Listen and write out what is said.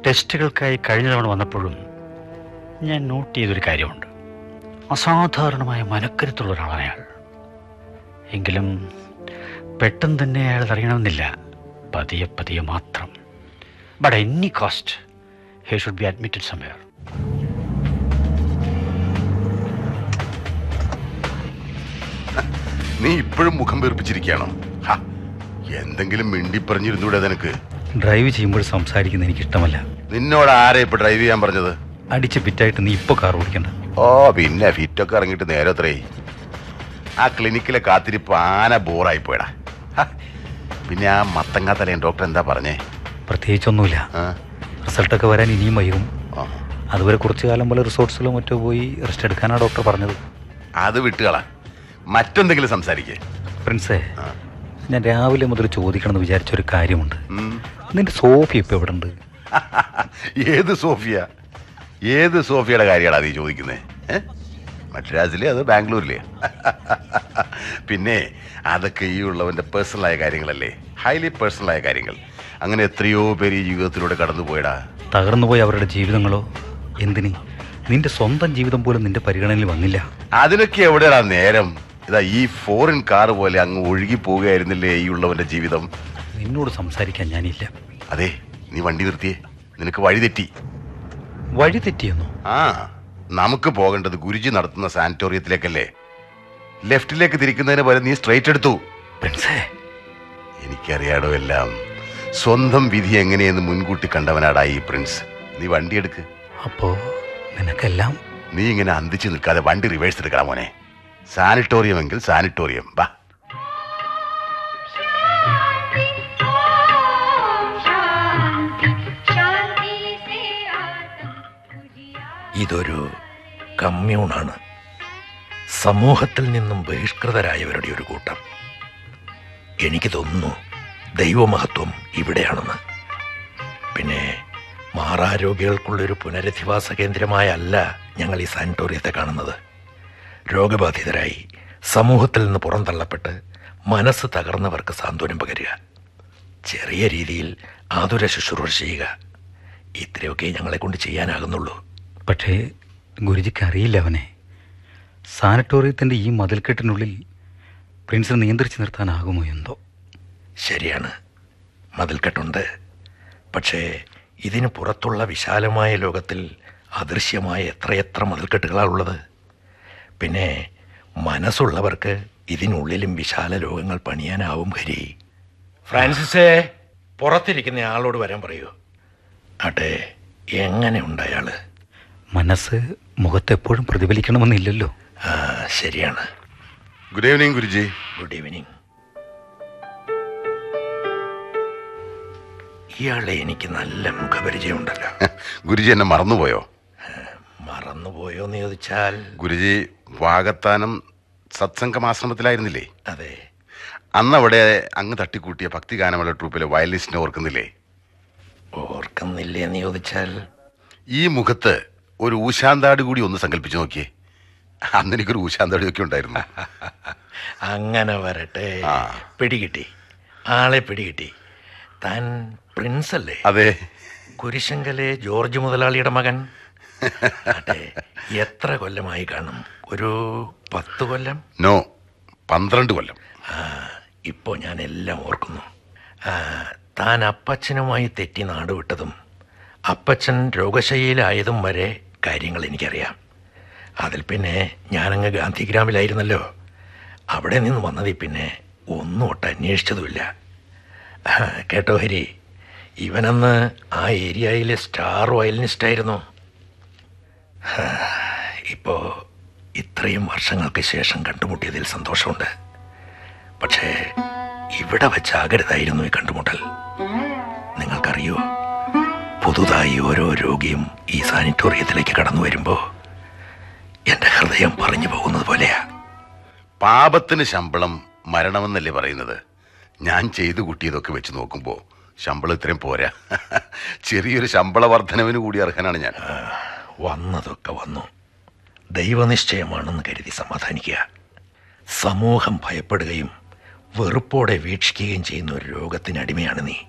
ടെസ്റ്റുകൾക്കായി കഴിഞ്ഞ തവണ വന്നപ്പോഴും ഞാൻ നോട്ട് ചെയ്തൊരു കാര്യമുണ്ട് അസാധാരണമായ മനക്കരുത്തുള്ള ഒരാളാണ് അയാൾ എങ്കിലും പെട്ടെന്ന് തന്നെ അയാൾ അറിയണമെന്നില്ല പതിയെ പതിയെ മാത്രം but any cost he should be admitted somewhere നീ ഇപ്പോഴും മുഖം വീർപ്പിച്ചിരിക്കുകയാണോ ഹാ, എന്തെങ്കിലും മിണ്ടി പറഞ്ഞിരുന്നൂടെ നിനക്ക് ഡ്രൈവ് ചെയ്യുമ്പോൾ സംസാരിക്കുന്നത് എനിക്ക് ഇഷ്ടമല്ല നിന്നോട് ആരെ ഇപ്പൊ ഡ്രൈവ് ചെയ്യാൻ പറഞ്ഞത് അടിച്ച് പിറ്റായിട്ട് നീ ഇപ്പോൾ കാർ ഓടിക്കണ്ട ഓ പിന്നെ ഫിറ്റൊക്കെ ഇറങ്ങിയിട്ട് നേരെ അത്രേ ആ ക്ലിനിക്കിലെ കാത്തിരിപ്പ് ആന ബോറായി പോയടാ ഹ, പിന്നെ ആ മത്തങ്ങാ തലയൻ ഡോക്ടർ എന്താ പറഞ്ഞേ പ്രത്യേകിച്ചൊന്നുമില്ല ആ, റിസൾട്ടൊക്കെ വരാൻ ഇനിയും വൈകും ആ. അതുവരെ കുറച്ച് കാലം പോലെ റിസോർട്സിലോ മറ്റോ പോയി റെസ്റ്റ് എടുക്കാനാണ് ഡോക്ടർ പറഞ്ഞത് അത് വിട്ടുകളാ മറ്റെന്തെങ്കിലും സംസാരിക്കേ പ്രിൻസേ ആ. ഞാൻ രാവിലെ മുതൽ ചോദിക്കണമെന്ന് വിചാരിച്ച ഒരു കാര്യമുണ്ട് ഉം. നിന്റെ സോഫി ഇപ്പൊ എവിടെ ഉണ്ട് ഏത് സോഫിയ ഏത് സോഫിയയുടെ കാര്യമാണ് നീ ചോദിക്കുന്നത് മദ്രാസിലെ അത് ബാംഗ്ലൂരിലെ പിന്നെ അതൊക്കെ ഈ ഉള്ളവന്റെ പേഴ്സണലായ കാര്യങ്ങളല്ലേ ഹൈലി പേഴ്സണലായ കാര്യങ്ങൾ അങ്ങനെ എത്രയോ പേര് ഈ ജീവിതത്തിലൂടെ കടന്നു പോയടാ തകർന്നുപോയ അവരുടെ ജീവിതങ്ങളോ എന്തിന് നിന്റെ സ്വന്തം ജീവിതം പോലും നിന്റെ പരിഗണനയിൽ വന്നില്ല അതിനൊക്കെ എവിടെയാടാ നേരം ഇതാ ഈ ഫോറിൻ കാർ പോലെ അങ്ങ് ഒഴുകി പോവുകയായിരുന്നില്ലേ ഈ ഉള്ളവന്റെ ജീവിതം നിന്നോട് സംസാരിക്കാൻ ഞാനില്ല അതെ നീ വണ്ടി നിർത്തിയേ നിനക്ക് വഴി തെറ്റി വഴി തെറ്റിയെന്നോ ആ നമുക്ക് പോകേണ്ടത് ഗുരുജി നടത്തുന്ന സാനിറ്റോറിയത്തിലേക്കല്ലേ ലെഫ്റ്റിലേക്ക് തിരിക്കുന്നതിന് പകരം നീ സ്ട്രൈറ്റ് എടുത്തു പ്രിൻസേ എനിക്കറിയാടോ എല്ലാം സ്വന്തം വിധി എങ്ങനെയെന്ന് മുൻകൂട്ടി കണ്ടവനാടാ ഈ പ്രിൻസ് നീ വണ്ടി എടുക്ക് അപ്പോ നിനക്കെല്ലാം നീ ഇങ്ങനെ അന്തിച്ചു നിൽക്കാതെ വണ്ടി റിവേഴ്സ് എടുക്കണം മോനെ സാനിറ്റോറിയം എങ്കിൽ സാനിറ്റോറിയം ബാ शांति शांति से आत्म उजियार ഇതൊരു കമ്മ്യൂണാണ് സമൂഹത്തിൽ നിന്നും ബഹിഷ്കൃതരായവരുടെ ഒരു കൂട്ടം എനിക്ക് തോന്നുന്നു ദൈവമഹത്വം ഇവിടെയാണെന്ന് പിന്നെ മാറാരോഗികൾക്കുള്ളൊരു പുനരധിവാസ കേന്ദ്രമായല്ല ഞങ്ങൾ ഈ സാനിറ്റോറിയത്തെ കാണുന്നത് രോഗബാധിതരായി സമൂഹത്തിൽ നിന്ന് പുറന്തള്ളപ്പെട്ട് മനസ്സ് തകർന്നവർക്ക് സാന്ത്വനം പകരുക ചെറിയ രീതിയിൽ ആതുര ശുശ്രൂഷ ചെയ്യുക ഇത്രയൊക്കെ ഞങ്ങളെ കൊണ്ട് ചെയ്യാനാകുന്നുള്ളൂ പക്ഷേ ഗുരുജിക്ക് അറിയില്ല അവനെ സാനിറ്റോറിയത്തിന്റെ ഈ മതിൽക്കെട്ടിനുള്ളിൽ പ്രിൻസിനെ നിയന്ത്രിച്ചു നിർത്താനാകുമോ എന്തോ ശരിയാണ് മതിൽക്കെട്ടുണ്ട് പക്ഷേ ഇതിന് പുറത്തുള്ള വിശാലമായ ലോകത്തിൽ അദൃശ്യമായ എത്രയെത്ര മതിൽക്കെട്ടുകളാണുള്ളത് പിന്നെ മനസ്സുള്ളവർക്ക് ഇതിനുള്ളിലും വിശാല ലോകങ്ങൾ പണിയാനാവും ഹരി ഫ്രാൻസിസേ പുറത്തിരിക്കുന്ന ആളോട് വരാൻ പറയൂ ആട്ടെ എങ്ങനെയുണ്ട് അയാള് മനസ്സ് മുഖത്തെപ്പോഴും പ്രതിഫലിക്കണമെന്നില്ലല്ലോ ആ ശരിയാണ് good evening Guruji good evening ഇയാളെ എനിക്ക് നല്ല മുഖപരിചയമുണ്ടല്ലോ ഗുരുജി എന്നെ മറന്നുപോയോ മറന്നുപോയോ എന്ന് ചോദിച്ചാൽ ഗുരുജി വാഗത്താനം സത്സംഗമാശ്രമത്തിലായിരുന്നില്ലേ അതെ അന്ന് അവിടെ അങ്ങ് തട്ടിക്കൂട്ടിയ ഭക്തിഗാനമുള്ള ട്രൂപ്പിലെ വയലിനിസ്റ്റിനെ ഓർക്കുന്നില്ലേ ഓർക്കുന്നില്ലേ എന്ന് ചോദിച്ചാൽ ഈ മുഖത്ത് ഒരു ഊശാന്താടി കൂടി ഒന്ന് സങ്കല്പിച്ചു നോക്കിയേ അന്ന് എനിക്കൊരു ഊശാന്താടി ഒക്കെ ഉണ്ടായിരുന്നു അങ്ങനെ വരട്ടെ ആ. പിടികിട്ടി ആളെ പിടികിട്ടി താൻ പ്രിൻസ് അല്ലേ അതെ കുരിശങ്കലെ ജോർജ് മുതലാളിയുടെ മകൻ അതെ എത്ര കൊല്ലമായി കാണും ഒരു പത്ത് കൊല്ലം നോ പന്ത്രണ്ട് കൊല്ലം ആ ഇപ്പോൾ ഞാൻ എല്ലാം ഓർക്കുന്നു ആ, താൻ അപ്പച്ചനുമായി തെറ്റി നാട് വിട്ടതും അപ്പച്ചൻ രോഗശൈലിയിലായതും വരെ കാര്യങ്ങൾ എനിക്കറിയാം അതിൽ പിന്നെ ഞാനങ്ങ് ഗാന്ധിഗ്രാമിലായിരുന്നല്ലോ അവിടെ നിന്ന് വന്നതിൽ പിന്നെ ഒന്നും ഒട്ട് അന്വേഷിച്ചതുമില്ല ആ, കേട്ടോ ഹരി ഇവനന്ന് ആ ഏരിയയിലെ സ്റ്റാർ വയലിനിസ്റ്റായിരുന്നു ഇപ്പോൾ ഇത്രയും വർഷങ്ങൾക്ക് ശേഷം കണ്ടുമുട്ടിയതിൽ സന്തോഷമുണ്ട് പക്ഷേ ഇവിടെ വെച്ചാകരുതായിരുന്നു ഈ കണ്ടുമുട്ടൽ നിങ്ങൾക്കറിയോ പുതുതായി ഓരോ രോഗിയും ഈ സാനിറ്റോറിയത്തിലേക്ക് കടന്നു വരുമ്പോൾ എൻ്റെ ഹൃദയം പറഞ്ഞു പോകുന്നത് പോലെയാ പാപത്തിന് ശമ്പളം മരണമെന്നല്ലേ പറയുന്നത് ഞാൻ ചെയ്തു കൂട്ടിയതൊക്കെ വെച്ച് നോക്കുമ്പോൾ ശമ്പളം ഇത്രയും പോരാ ചെറിയൊരു ശമ്പള വർധനവിന് കൂടി അർഹനാണ് ഞാൻ വന്നതൊക്കെ വന്നു ദൈവനിശ്ചയമാണെന്ന് കരുതി സമാധാനിക്കുക സമൂഹം ഭയപ്പെടുകയും വെറുപ്പോടെ വീക്ഷിക്കുകയും ചെയ്യുന്ന ഒരു രോഗത്തിന് അടിമയാണ് നീ